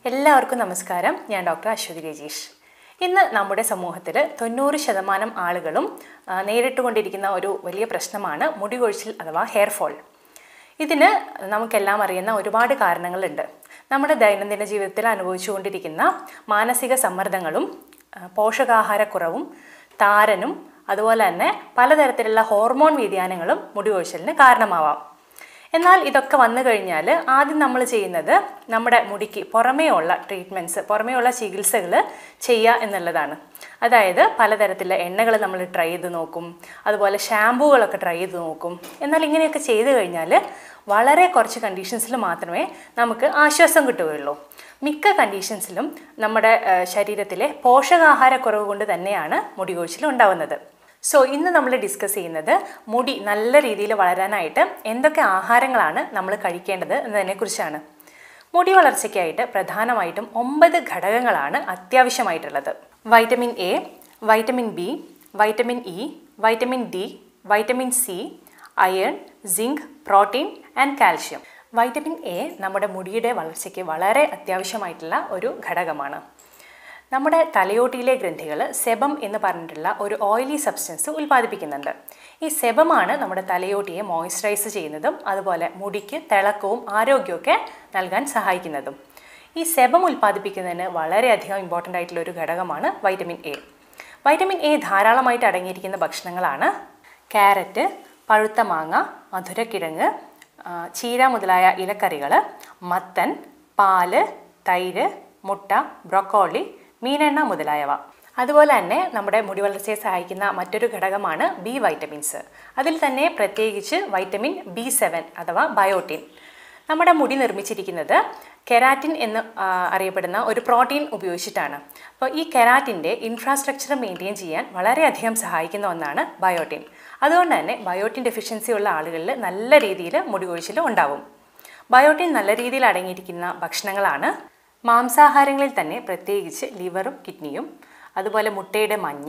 എല്ലാവർക്കും നമസ്കാരം ഞാൻ ഡോക്ടർ അശ്വതി രജീഷ് ഇന്ന് നമ്മുടെ സമൂഹത്തിൽ തൊണ്ണൂറ് ശതമാനം ആളുകളും ആ, നേരിട്ടുകൊണ്ടിരിക്കുന്ന ഒരു വലിയ പ്രശ്നമാണ് മുടി കൊഴിച്ചിൽ അഥവാ ഹെയർ ഫോൾ ഇതിന് നമുക്കെല്ലാം അറിയുന്ന ഒരുപാട് കാരണങ്ങളുണ്ട് നമ്മുടെ ദൈനംദിന ജീവിതത്തിൽ അനുഭവിച്ചുകൊണ്ടിരിക്കുന്ന മാനസിക സമ്മർദ്ദങ്ങളും ആ, പോഷകാഹാരക്കുറവും താരനും അതുപോലെ തന്നെ പലതരത്തിലുള്ള ഹോർമോൺ വ്യതിയാനങ്ങളും മുടി കൊഴിച്ചിലിന് കാരണമാവാം എന്നാൽ ഇതൊക്കെ വന്നു കഴിഞ്ഞാൽ ആദ്യം നമ്മൾ ചെയ്യുന്നത് നമ്മുടെ മുടിക്ക് പുറമേ ഉള്ള ട്രീറ്റ്മെൻറ്റ്സ് പുറമേ ഉള്ള ചികിത്സകൾ ചെയ്യുക എന്നുള്ളതാണ് അതായത് പലതരത്തിലുള്ള എണ്ണകൾ നമ്മൾ ട്രൈ ചെയ്ത് നോക്കും അതുപോലെ ഷാമ്പൂകളൊക്കെ ട്രൈ ചെയ്ത് നോക്കും എന്നാൽ ഇങ്ങനെയൊക്കെ ചെയ്തു കഴിഞ്ഞാൽ വളരെ കുറച്ച് കണ്ടീഷൻസിൽ മാത്രമേ നമുക്ക് ആശ്വാസം കിട്ടുകയുള്ളൂ മിക്ക കണ്ടീഷൻസിലും നമ്മുടെ ആ, ശരീരത്തിലെ പോഷകാഹാരക്കുറവ് കൊണ്ട് തന്നെയാണ് മുടി കൊഴിച്ചിൽ ഉണ്ടാവുന്നത് സോ ഇന്ന് നമ്മൾ ഡിസ്കസ് ചെയ്യുന്നത് മുടി നല്ല രീതിയിൽ വളരാനായിട്ട് എന്തൊക്കെ ആഹാരങ്ങളാണ് നമ്മൾ കഴിക്കേണ്ടത് എന്നതിനെക്കുറിച്ചാണ് മുടി വളർച്ചയ്ക്കായിട്ട് പ്രധാനമായിട്ടും ഒമ്പത് ഘടകങ്ങളാണ് അത്യാവശ്യമായിട്ടുള്ളത് vitamin A vitamin B vitamin E vitamin D vitamin C iron zinc protein and calcium vitamin A നമ്മുടെ മുടിയുടെ വളർച്ചയ്ക്ക് വളരെ അത്യാവശ്യമായിട്ടുള്ള ഒരു ഘടകമാണ് നമ്മുടെ തലയോട്ടിയിലെ ഗ്രന്ഥികൾ സെബം എന്ന് പറഞ്ഞിട്ടുള്ള ഒരു ഓയിലി സബ്സ്റ്റൻസ് ഉൽപ്പാദിപ്പിക്കുന്നുണ്ട് ഈ സെബമാണ് നമ്മുടെ തലയോട്ടിയെ മോയ്സ്ചറൈസ് ചെയ്യുന്നതും അതുപോലെ മുടിക്ക് തിളക്കവും ആരോഗ്യമൊക്കെ നൽകാൻ സഹായിക്കുന്നതും ഈ സെബം ഉൽപ്പാദിപ്പിക്കുന്നതിന് വളരെയധികം ഇമ്പോർട്ടൻ്റ് ആയിട്ടുള്ള ഒരു ഘടകമാണ് വൈറ്റമിൻ എ വൈറ്റമിൻ എ ധാരാളമായിട്ട് അടങ്ങിയിരിക്കുന്ന ഭക്ഷണങ്ങളാണ് ക്യാരറ്റ് പഴുത്ത മാങ്ങ മധുരക്കിഴങ്ങ് ആ, ചീര മുതലായ ഇലക്കറികൾ മത്തൻ പാല് തൈര് മുട്ട ബ്രൊക്കോളി മീനെണ്ണ മുതലായവ അതുപോലെ തന്നെ നമ്മുടെ മുടി വളർച്ചയെ സഹായിക്കുന്ന മറ്റൊരു ഘടകമാണ് ബി വൈറ്റമിൻസ് അതിൽ തന്നെ പ്രത്യേകിച്ച് വൈറ്റമിൻ ബി സെവൻ അഥവാ ബയോട്ടിൻ നമ്മുടെ മുടി നിർമ്മിച്ചിരിക്കുന്നത് കെരാറ്റിൻ എന്ന് ആ, അറിയപ്പെടുന്ന ഒരു പ്രോട്ടീൻ ഉപയോഗിച്ചിട്ടാണ് അപ്പോൾ ഈ കെരാറ്റിൻ്റെ ഇൻഫ്രാസ്ട്രക്ചർ മെയിൻറ്റെയിൻ ചെയ്യാൻ വളരെയധികം സഹായിക്കുന്ന ഒന്നാണ് ബയോട്ടിൻ അതുകൊണ്ട് തന്നെ ബയോട്ടിൻ ഡെഫിഷ്യൻസി ഉള്ള ആളുകളിൽ നല്ല രീതിയിൽ മുടി കൊഴിച്ചിൽ ഉണ്ടാവും ബയോട്ടിൻ നല്ല രീതിയിൽ അടങ്ങിയിരിക്കുന്ന ഭക്ഷണങ്ങളാണ് മാംസാഹാരങ്ങളിൽ തന്നെ പ്രത്യേകിച്ച് ലിവറും കിഡ്നിയും അതുപോലെ മുട്ടയുടെ മഞ്ഞ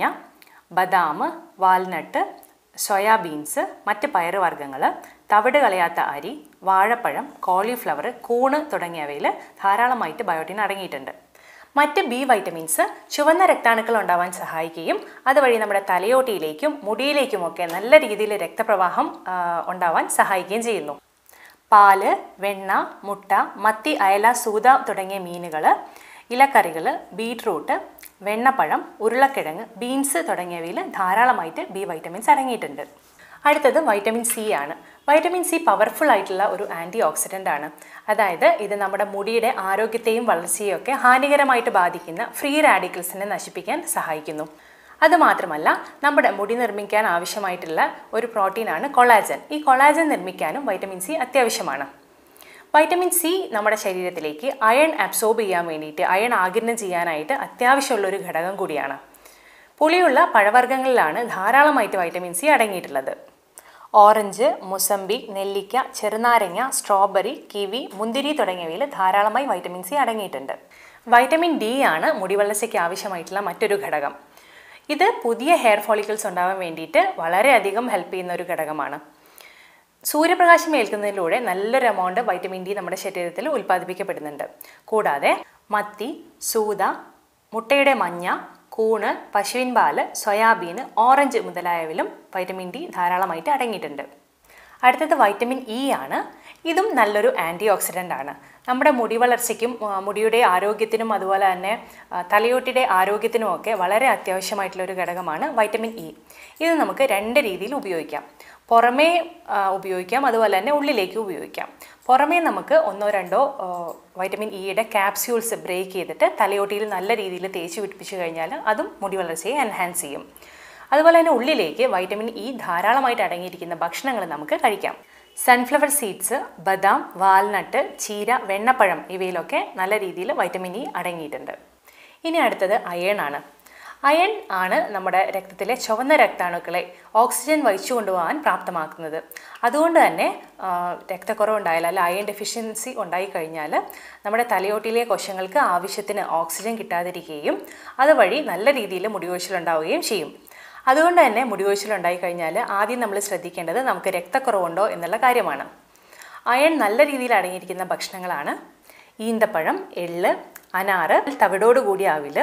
ബദാം വാൽനട്ട് സോയാബീൻസ് മറ്റ് പയറുവർഗ്ഗങ്ങൾ തവിട് കളയാത്ത അരി വാഴപ്പഴം കോളിഫ്ലവർ കൂണ് തുടങ്ങിയവയിൽ ധാരാളമായിട്ട് ബയോട്ടിൻ അടങ്ങിയിട്ടുണ്ട് മറ്റ് ബി വൈറ്റമിൻസ് ചുവന്ന രക്താണുക്കൾ ഉണ്ടാവാൻ സഹായിക്കുകയും അതുവഴി നമ്മുടെ തലയോട്ടിയിലേക്കും മുടിയിലേക്കുമൊക്കെ നല്ല രീതിയിൽ രക്തപ്രവാഹം ആ, ഉണ്ടാവാൻ സഹായിക്കുകയും ചെയ്യുന്നു പാല് വെണ്ണ മുട്ട മത്തി അയല സൂത തുടങ്ങിയ മീനുകൾ ഇലക്കറികൾ ബീട്രൂട്ട് വെണ്ണപ്പഴം ഉരുളക്കിഴങ്ങ് ബീൻസ് തുടങ്ങിയവയിൽ ധാരാളമായിട്ട് ബി വൈറ്റമിൻസ് അടങ്ങിയിട്ടുണ്ട് അടുത്തത് വൈറ്റമിൻ സി ആണ് വൈറ്റമിൻ സി പവർഫുൾ ആയിട്ടുള്ള ഒരു ആൻറ്റി ഓക്സിഡൻ്റ് ആണ് അതായത് ഇത് നമ്മുടെ മുടിയുടെ ആരോഗ്യത്തെയും വളർച്ചയെയും ഒക്കെ ഹാനികരമായിട്ട് ബാധിക്കുന്ന ഫ്രീ റാഡിക്കൽസിനെ നശിപ്പിക്കാൻ സഹായിക്കുന്നു അതുമാത്രമല്ല നമ്മുടെ മുടി നിർമ്മിക്കാൻ ആവശ്യമായിട്ടുള്ള ഒരു പ്രോട്ടീനാണ് കൊളാജൻ ഈ കൊളാജൻ നിർമ്മിക്കാനും വൈറ്റമിൻ സി അത്യാവശ്യമാണ് വൈറ്റമിൻ സി നമ്മുടെ ശരീരത്തിലേക്ക് അയൺ അബ്സോർബ് ചെയ്യാൻ വേണ്ടിയിട്ട് അയൺ ആഗിരണം ചെയ്യാനായിട്ട് അത്യാവശ്യമുള്ള ഒരു ഘടകം കൂടിയാണ് പുളിയുള്ള പഴവർഗ്ഗങ്ങളിലാണ് ധാരാളമായിട്ട് വൈറ്റമിൻ സി അടങ്ങിയിട്ടുള്ളത് ഓറഞ്ച് മുസമ്പി നെല്ലിക്ക ചെറുനാരങ്ങ സ്ട്രോബെറി കിവി മുന്തിരി തുടങ്ങിയവയിൽ ധാരാളമായി വൈറ്റമിൻ സി അടങ്ങിയിട്ടുണ്ട് വൈറ്റമിൻ ഡി ആണ് മുടി വളർച്ചയ്ക്ക് ആവശ്യമായിട്ടുള്ള മറ്റൊരു ഘടകം ഇത് പുതിയ ഹെയർ ഫോളിക്കിൾസ് ഉണ്ടാവാൻ വേണ്ടിയിട്ട് വളരെയധികം ഹെൽപ്പ് ചെയ്യുന്ന ഒരു ഘടകമാണ് സൂര്യപ്രകാശം ഏൽക്കുന്നതിലൂടെ നല്ലൊരു എമൗണ്ട് വൈറ്റമിൻ ഡി നമ്മുടെ ശരീരത്തിൽ ഉൽപ്പാദിപ്പിക്കപ്പെടുന്നുണ്ട് കൂടാതെ മത്തി സൂത മുട്ടയുടെ മഞ്ഞ കൂണ് പശുവിൻ പാല് സോയാബീൻ ഓറഞ്ച് മുതലായവയിലും വൈറ്റമിൻ ഡി ധാരാളമായിട്ട് അടങ്ങിയിട്ടുണ്ട് അടുത്തത് വൈറ്റമിൻ ഇ ആണ് ഇതും നല്ലൊരു ആൻറ്റി ഓക്സിഡൻ്റ് ആണ് നമ്മുടെ മുടി വളർച്ചയ്ക്കും ആ, മുടിയുടെ ആരോഗ്യത്തിനും അതുപോലെ തന്നെ ആ, തലയോട്ടിയുടെ ആരോഗ്യത്തിനും ഒക്കെ വളരെ അത്യാവശ്യമായിട്ടുള്ള ഒരു ഘടകമാണ് വൈറ്റമിൻ ഇ ഇത് നമുക്ക് രണ്ട് രീതിയിൽ ഉപയോഗിക്കാം പുറമേ ആ, ഉപയോഗിക്കാം അതുപോലെ തന്നെ ഉള്ളിലേക്ക് ഉപയോഗിക്കാം പുറമേ നമുക്ക് ഒന്നോ രണ്ടോ ആ, വൈറ്റമിൻ ഇയുടെ ക്യാപ്സ്യൂൾസ് ബ്രേക്ക് ചെയ്തിട്ട് തലയോട്ടിയിൽ നല്ല രീതിയിൽ തേച്ച് പിടിപ്പിച്ചു കഴിഞ്ഞാൽ അതും മുടി വളർച്ചയെ എൻഹാൻസ് ചെയ്യും അതുപോലെ തന്നെ ഉള്ളിലേക്ക് വൈറ്റമിൻ ഇ ധാരാളമായിട്ട് അടങ്ങിയിരിക്കുന്ന ഭക്ഷണങ്ങൾ നമുക്ക് കഴിക്കാം സൺഫ്ലവർ സീഡ്സ് ബദാം വാൽനട്ട് ചീര വെണ്ണപ്പഴം ഇവയിലൊക്കെ നല്ല രീതിയിൽ വൈറ്റമിൻ ഇ അടങ്ങിയിട്ടുണ്ട് ഇനി അടുത്തത് അയൺ ആണ് അയൺ ആണ് നമ്മുടെ രക്തത്തിലെ ചുവന്ന രക്താണുക്കളെ ഓക്സിജൻ വഹിച്ചു കൊണ്ടുപോകാൻ പ്രാപ്തമാക്കുന്നത് അതുകൊണ്ട് തന്നെ ആ, രക്തക്കുറവുണ്ടായാൽ അല്ല അയൺ ഡെഫിഷ്യൻസി ഉണ്ടായിക്കഴിഞ്ഞാൽ നമ്മുടെ തലയോട്ടിയിലെ കോശങ്ങൾക്ക് ആവശ്യത്തിന് ഓക്സിജൻ കിട്ടാതിരിക്കുകയും അതുവഴി നല്ല രീതിയിൽ മുടികൊഴിച്ചിലുണ്ടാവുകയും ചെയ്യും അതുകൊണ്ട് തന്നെ മുടികൊഴിച്ചിലുണ്ടായി കഴിഞ്ഞാൽ ആദ്യം നമ്മൾ ശ്രദ്ധിക്കേണ്ടത് നമുക്ക് രക്തക്കുറവുണ്ടോ എന്നുള്ള കാര്യമാണ് അയൺ നല്ല രീതിയിൽ അടങ്ങിയിരിക്കുന്ന ഭക്ഷണങ്ങളാണ് ഈന്തപ്പഴം എള്ള് അനാറ് തവിടോട് കൂടിയ അവിൽ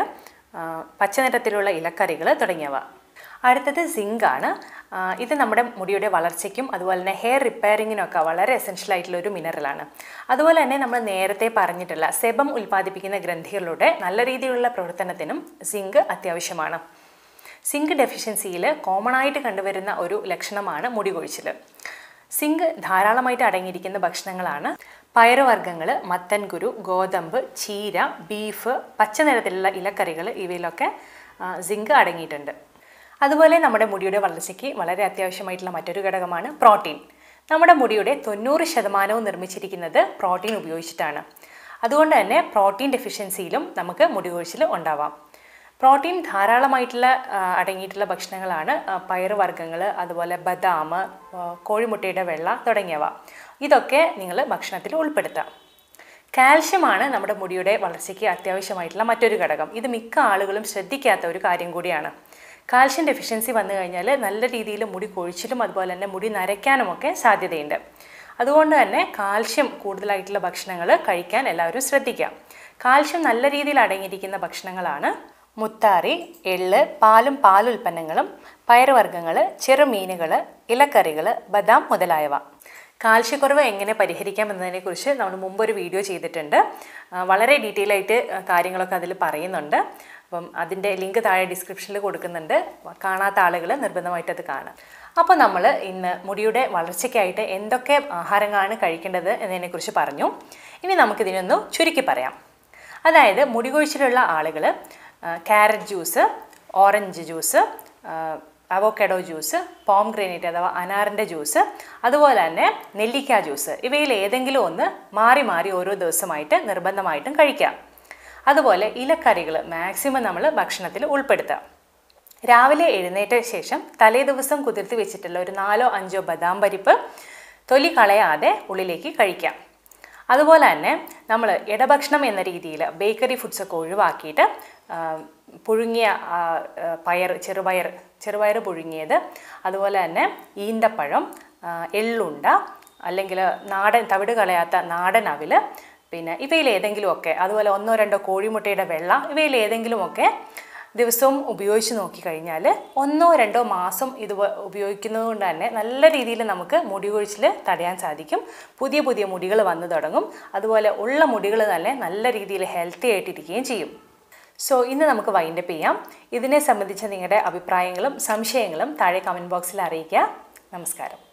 പച്ച നിറത്തിലുള്ള ഇലക്കറികൾ തുടങ്ങിയവ അടുത്തത് സിങ്ക് ആണ് ആ, ഇത് നമ്മുടെ മുടിയുടെ വളർച്ചയ്ക്കും അതുപോലെ തന്നെ ഹെയർ റിപ്പയറിങ്ങിനൊക്കെ വളരെ എസെൻഷ്യൽ ആയിട്ടുള്ള ഒരു മിനറലാണ് അതുപോലെ തന്നെ നമ്മൾ നേരത്തെ പറഞ്ഞിട്ടുള്ള സെബം ഉൽപ്പാദിപ്പിക്കുന്ന ഗ്രന്ഥികളുടെ നല്ല രീതിയിലുള്ള പ്രവർത്തനത്തിനും സിങ്ക് അത്യാവശ്യമാണ് സിങ്ക് ഡെഫിഷ്യൻസിയിൽ കോമൺ ആയിട്ട് കണ്ടുവരുന്ന ഒരു ലക്ഷണമാണ് മുടി കൊഴിച്ചിൽ സിങ്ക് ധാരാളമായിട്ട് അടങ്ങിയിരിക്കുന്ന ഭക്ഷണങ്ങളാണ് പയറുവർഗ്ഗങ്ങൾ മത്തൻകുരു ഗോതമ്പ് ചീര ബീഫ് പച്ച നിറത്തിലുള്ള ഇലക്കറികൾ ഇവയിലൊക്കെ ആ, സിങ്ക് അടങ്ങിയിട്ടുണ്ട് അതുപോലെ നമ്മുടെ മുടിയുടെ വളർച്ചയ്ക്ക് വളരെ അത്യാവശ്യമായിട്ടുള്ള മറ്റൊരു ഘടകമാണ് പ്രോട്ടീൻ നമ്മുടെ മുടിയുടെ തൊണ്ണൂറ് ശതമാനവും നിർമ്മിച്ചിരിക്കുന്നത് പ്രോട്ടീൻ ഉപയോഗിച്ചിട്ടാണ് അതുകൊണ്ട് തന്നെ പ്രോട്ടീൻ ഡെഫിഷ്യൻസിയിലും നമുക്ക് മുടി കൊഴിച്ചിൽ ഉണ്ടാവാം പ്രോട്ടീൻ ധാരാളമായിട്ടുള്ള ആ, അടങ്ങിയിട്ടുള്ള ഭക്ഷണങ്ങളാണ് ആ, പയറുവർഗ്ഗങ്ങൾ അതുപോലെ ബദാം ആ, കോഴിമുട്ടയുടെ വെള്ള തുടങ്ങിയവ ഇതൊക്കെ നിങ്ങൾ ഭക്ഷണത്തിൽ ഉൾപ്പെടുത്താം കാൽഷ്യമാണ് നമ്മുടെ മുടിയുടെ വളർച്ചയ്ക്ക് അത്യാവശ്യമായിട്ടുള്ള മറ്റൊരു ഘടകം ഇത് മിക്ക ആളുകളും ശ്രദ്ധിക്കാത്ത ഒരു കാര്യം കൂടിയാണ് കാൽഷ്യം ഡെഫിഷ്യൻസി വന്നു കഴിഞ്ഞാൽ നല്ല രീതിയിൽ മുടി കൊഴിച്ചിലും അതുപോലെ തന്നെ മുടി നരയ്ക്കാനുമൊക്കെ സാധ്യതയുണ്ട് അതുകൊണ്ട് തന്നെ കാൽഷ്യം കൂടുതലായിട്ടുള്ള ഭക്ഷണങ്ങൾ കഴിക്കാൻ എല്ലാവരും ശ്രദ്ധിക്കാം കാൽഷ്യം നല്ല രീതിയിൽ അടങ്ങിയിരിക്കുന്ന ഭക്ഷണങ്ങളാണ് മുത്താറി എള്ള് പാലും പാലുൽപ്പന്നങ്ങളും പയറുവർഗ്ഗങ്ങൾ ചെറുമീനുകൾ ഇലക്കറികൾ ബദാം മുതലായവ കാൽഷ്യക്കുറവ് എങ്ങനെ പരിഹരിക്കാം എന്നതിനെക്കുറിച്ച് നമ്മൾ മുമ്പൊരു വീഡിയോ ചെയ്തിട്ടുണ്ട് ആ, വളരെ ഡീറ്റെയിൽ ആയിട്ട് ആ, കാര്യങ്ങളൊക്കെ അതിൽ പറയുന്നുണ്ട് അപ്പം അതിൻ്റെ ലിങ്ക് താഴെ ഡിസ്ക്രിപ്ഷനിൽ കൊടുക്കുന്നുണ്ട് കാണാത്ത ആളുകൾ നിർബന്ധമായിട്ട് അത് കാണാം അപ്പോൾ നമ്മൾ ഇന്ന് മുടിയുടെ വളർച്ചയ്ക്കായിട്ട് എന്തൊക്കെ ആഹാരങ്ങളാണ് കഴിക്കേണ്ടത് എന്നതിനെക്കുറിച്ച് പറഞ്ഞു ഇനി നമുക്കിതിനൊന്ന് ചുരുക്കി പറയാം അതായത് മുടി കൊഴിച്ചിലുള്ള ആളുകൾ carrot juice orange juice avocado juice pomegranate അഥവാ അനാറിൻ്റെ ജ്യൂസ് അതുപോലെ തന്നെ നെല്ലിക്ക ജ്യൂസ് ഇവയിൽ ഏതെങ്കിലും ഒന്ന് മാറി മാറി ഓരോ ദിവസമായിട്ട് നിർബന്ധമായിട്ടും കഴിക്കാം അതുപോലെ ഇലക്കറികൾ മാക്സിമം നമ്മൾ ഭക്ഷണത്തിൽ ഉൾപ്പെടുത്തുക രാവിലെ എഴുന്നേറ്റ ശേഷം തലേ ദിവസം കുതിർത്ത് വെച്ചിട്ടുള്ള ഒരു നാലോ അഞ്ചോ ബദാം പരിപ്പ് തൊലി കളയാതെ ഉള്ളിലേക്ക് കഴിക്കാം അതുപോലെ തന്നെ നമ്മൾ ഇടഭക്ഷണം എന്ന രീതിയിൽ ബേക്കറി ഫുഡ്സൊക്കെ ഒഴിവാക്കിയിട്ട് ആ, പുഴുങ്ങിയ ആ, ആ, പയർ ചെറുപയർ ചെറുപയർ പുഴുങ്ങിയത് അതുപോലെ തന്നെ ഈന്തപ്പഴം ആ, എള്ളുണ്ട അല്ലെങ്കിൽ നാടൻ തവിട് കളയാത്ത നാടൻ അവിൽ പിന്നെ ഇവയിൽ ഏതെങ്കിലുമൊക്കെ അതുപോലെ ഒന്നോ രണ്ടോ കോഴിമുട്ടയുടെ വെള്ള ഇവയിൽ ഏതെങ്കിലുമൊക്കെ ദിവസവും ഉപയോഗിച്ച് നോക്കിക്കഴിഞ്ഞാൽ ഒന്നോ രണ്ടോ മാസം ഇത് വ- ഉപയോഗിക്കുന്നത് കൊണ്ട് തന്നെ നല്ല രീതിയിൽ നമുക്ക് മുടി കൊഴിച്ചിൽ തടയാൻ സാധിക്കും പുതിയ പുതിയ മുടികൾ വന്നു തുടങ്ങും അതുപോലെ ഉള്ള മുടികൾ തന്നെ നല്ല രീതിയിൽ ഹെൽത്തി ആയിട്ടിരിക്കുകയും ചെയ്യും സോ ഇന്ന് നമുക്ക് വൈൻഡപ്പ് ചെയ്യാം ഇതിനെ സംബന്ധിച്ച നിങ്ങളുടെ അഭിപ്രായങ്ങളും സംശയങ്ങളും താഴെ കമൻറ്റ് ബോക്സിൽ അറിയിക്കുക നമസ്കാരം